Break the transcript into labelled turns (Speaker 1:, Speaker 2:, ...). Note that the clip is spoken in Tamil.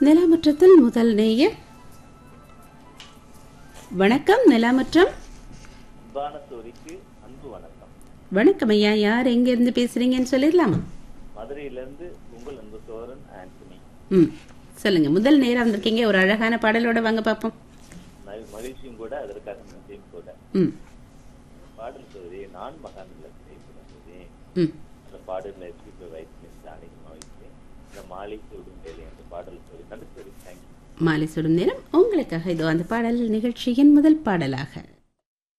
Speaker 1: நிலாமுற்றத்தில் முதல் நேயர் வணக்கம் நிலாமுற்றம்
Speaker 2: அன்பான சோரிக்கு அன்பு வணக்கம்
Speaker 1: வணக்கம் ஐயா யார் எங்க இருந்து பேசுறீங்கன்னு சொல்லிடலாமா
Speaker 2: மதுரையிலிருந்து உங்கள் அன்பு சோரன் ஆண்டனி
Speaker 1: ம் சொல்லுங்க முதல் நேரம் வந்திருக்கீங்க ஒரு அழகான பாடலோட வாங்க பார்ப்போம்
Speaker 2: மகிழ்- மகிழ்ச்சியும் கூட அதற்காக நன்றியும் கூட
Speaker 1: ம்
Speaker 2: பாடல் சோரி நான் மகான் இல்லத்தை பிறந்தது
Speaker 1: ம்
Speaker 2: அந்த பாடலில் எப்படி வைத்து ஜானகமாக வைத்து இந்த மாலை சூடும் வேலை அந்த பாடல் சோரி நன்றி சோரி தேங்க்யூ
Speaker 1: மாலை சுடும் நேரம் உங்களுக்காக இதோ அந்த பாடல் நிகழ்ச்சியின் முதல் பாடலாக